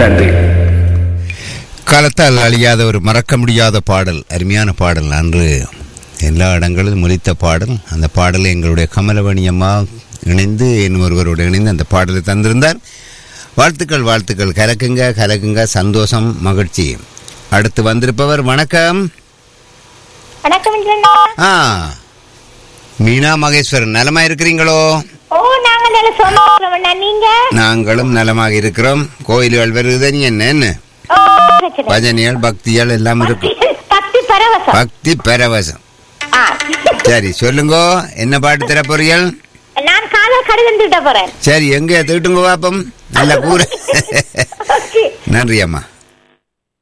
நன்றி காலத்தால் அழியாத ஒரு மறக்க முடியாத பாடல் அருமையான பாடல் அன்று எல்லா இடங்களிலும் ஒலித்த பாடல் அந்த பாடலை எங்களுடைய கமலவணி அம்மா இணைந்து என் ஒருவரோடு இணைந்து அந்த பாடலை தந்திருந்தார் வாழ்த்துக்கள் வாழ்த்துக்கள் கலக்குங்க கலக்குங்க சந்தோஷம் மகிழ்ச்சி அடுத்து வந்திருப்பவர் வணக்கம் வணக்கம் இந்திரண்ணா. ஆ மீனா மகேஸ்வரன் நலமா இருக்கிறீங்களோ ஓ நாங்க நல்ல சொன்னோம் நீங்க நாங்களும் நலமாக இருக்கிறோம் கோயில்கள் வருது என்ன என்ன ஓ, பிரச்சனை. பஜனைகள் பக்திகள் எல்லாம் இருக்கு பக்தி பரவசம் பக்தி பரவசம் ஆ. சரி சொல்லுங்க என்ன பாட்டு தர போறீர்கள் நான் காதல் கடிதம் திட்ட போறேன் சரி எங்க தீட்டுங்க பாப்பம் நல்ல கூற Okay. நன்றி அம்மா